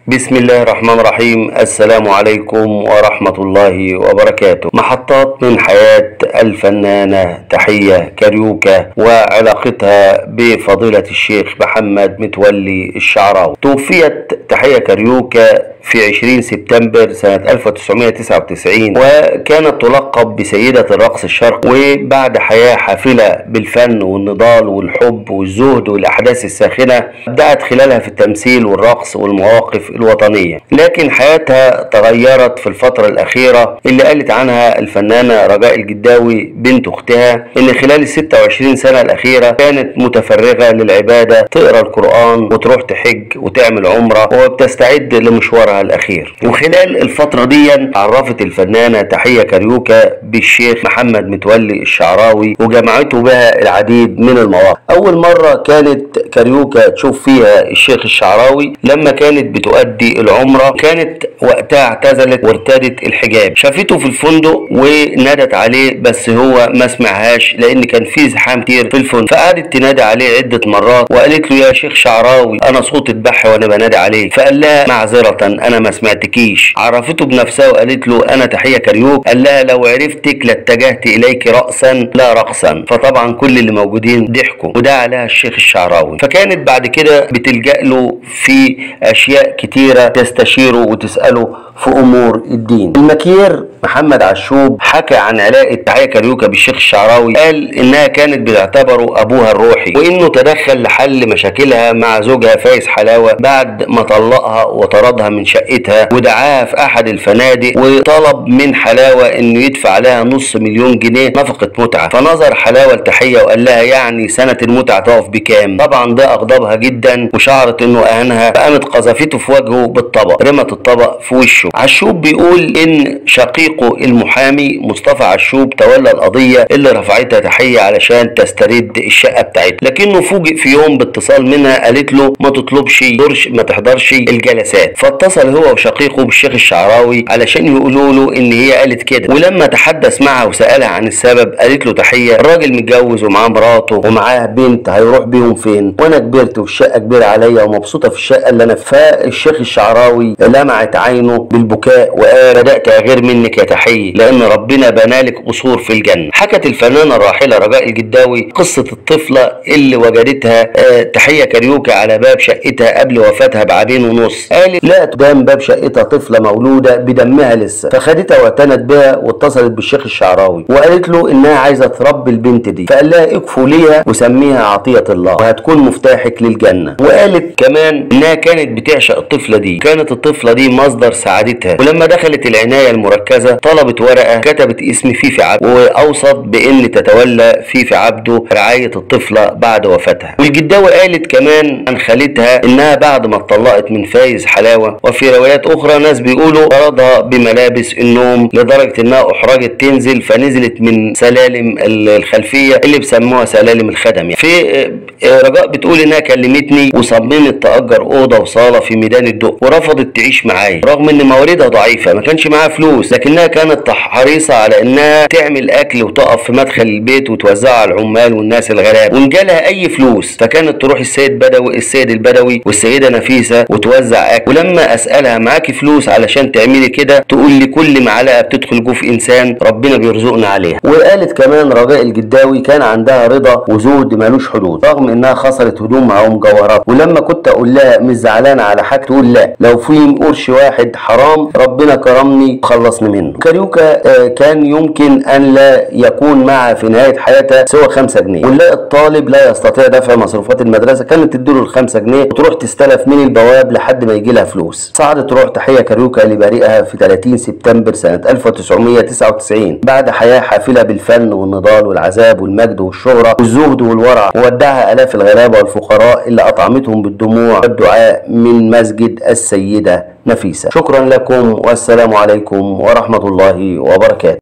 بسم الله الرحمن الرحيم السلام عليكم ورحمة الله وبركاته محطات من حياة الفنانة تحية كاريوكا وعلاقتها بفضيلة الشيخ محمد متولي الشعراوي توفيت تحية كاريوكا في 20 سبتمبر سنة 1999 وكانت تلقب بسيدة الرقص الشرقي وبعد حياة حافلة بالفن والنضال والحب والزهد والأحداث الساخنة بدأت خلالها في التمثيل والرقص والمواقف الوطنية لكن حياتها تغيرت في الفترة الأخيرة اللي قالت عنها الفنانة رجاء الجداوي بنت أختها إن خلال ال 26 سنة الأخيرة كانت متفرغة للعبادة تقرأ القرآن وتروح تحج وتعمل عمرة وبتستعد لمشوارها الأخير وخلال الفترة دي عرفت الفنانة تحية كاريوكا بالشيخ محمد متولي الشعراوي وجمعته بها العديد من المواقف أول مرة كانت كاريوكا تشوف فيها الشيخ الشعراوي لما كانت بتؤدي العمرة كانت وقتها اعتزلت وارتدت الحجاب شافته في الفندق وندت عليه بس هو ما سمعهاش لان كان في زحام كتير في الفندق فقعدت تنادي عليه عدة مرات وقالت له يا شيخ شعراوي انا صوتي اتبح وانا بنادي عليك فقال لها معذرة انا ما سمعتكيش عرفته بنفسها وقالت له انا تحية كاريوك قال لها لو عرفتك لاتجهت اليك رأسا لا رقصا فطبعا كل اللي موجودين ضحكوا وده عليها الشيخ الشعراوي فكانت بعد كده بتلجأ له في اشياء كتيرة تستشيره وتسأله في امور الدين المكير محمد عشوب حكى عن علاقه تحيه كاريوكا بالشيخ الشعراوي قال انها كانت بتعتبره ابوها الروحي وانه تدخل لحل مشاكلها مع زوجها فايز حلاوه بعد ما طلقها وطردها من شقتها ودعاها في احد الفنادق وطلب من حلاوه انه يدفع لها نص مليون جنيه نفقه متعه فنظر حلاوه التحيه وقال لها يعني سنه المتعه تقف بكام طبعا ده اغضبها جدا وشعرت انه اهانها فقامت قذفته في وجهه بالطبق رمت الطبق في وشه عشوب بيقول ان شقيقه المحامي مصطفى عشوب تولى القضيه اللي رفعتها تحيه علشان تسترد الشقه بتاعتها لكنه فوجئ في يوم باتصال منها قالت له ما تطلبش درش ما تحضرش الجلسات فاتصل هو وشقيقه بالشيخ الشعراوي علشان يقولوا له ان هي قالت كده ولما تحدث معها وسالها عن السبب قالت له تحيه الراجل متجوز ومعاه مراته ومعاه بنت هيروح بيهم فين وانا كبرت والشقه كبيره عليا ومبسوطه في الشقه اللي انا فيها فالشيخ الشعراوي لمعت عينه بالبكاء وقال بدات اغير منك يا تحيه لان ربنا بنالك قصور في الجنه حكت الفنانه الراحله رجاء الجداوي قصه الطفله اللي وجدتها آه تحيه كاريوكا على باب شقتها قبل وفاتها بعامين ونص قالت لا قدام باب شقتها طفله مولوده بدمها لسه فخدتها واعتنت بها واتصلت بالشيخ الشعراوي وقالت له انها عايزه تربي البنت دي فقال لها اكفوا ليها وسميها عطيه الله وهتكون مفتاحك للجنه وقالت كمان انها كانت بتعشق الطفله دي كانت الطفله دي مصدر سعادتها ولما دخلت العنايه المركزه طلبت ورقه كتبت اسم فيفي عبده واوصت بان تتولى فيفي عبده رعايه الطفله بعد وفاتها والجداوي قالت كمان عن خالتها انها بعد ما اتطلقت من فايز حلاوه وفي روايات اخرى ناس بيقولوا طردها بملابس النوم لدرجه انها احرجت تنزل فنزلت من سلالم الخلفيه اللي بيسموها سلالم الخدم يعني. في رجاء بتقول انها كلمتني وصممت تاجر اوضه وصاله في ميدان الدق ورفضت تعيش معايا رغم ان مواردها ضعيفه ما كانش معاها فلوس لكنها كانت حريصه على انها تعمل اكل وتقف في مدخل البيت وتوزعه على العمال والناس الغلابه وان جالها اي فلوس فكانت تروح السيد بدوي السيد البدوي والسيده نفيسه وتوزع اكل ولما اسالها معاكي فلوس علشان تعملي كده تقول لي كل معلقه بتدخل جوف انسان ربنا بيرزقنا عليها وقالت كمان رجاء الجداوي كان عندها رضا وزهد ملوش حدود رغم انها خسرت هدومها ومجوهرات ولما كنت اقول لها مش زعلانه على حاجه تقول لا لو في قرش واحد حرام ربنا كرمني خلصني منه كاريوكا كان يمكن ان لا يكون معها في نهايه حياتها سوى 5 جنيه ونلاقي الطالب لا يستطيع دفع مصروفات المدرسه كانت تديله ال 5 جنيه وتروح تستلف من البواب لحد ما يجي لها فلوس صعدت تروح تحيه كاريوكا لبريئها في 30 سبتمبر سنه 1999 بعد حياه حافله بالفن والنضال والعذاب والمجد والشهره والزهد والورع وودعها الاف الغلابه والفقراء اللي اطعمتهم بالدموع والدعاء من مسجد السيده نفيسه شكرا لكم والسلام عليكم ورحمه الله وبركاته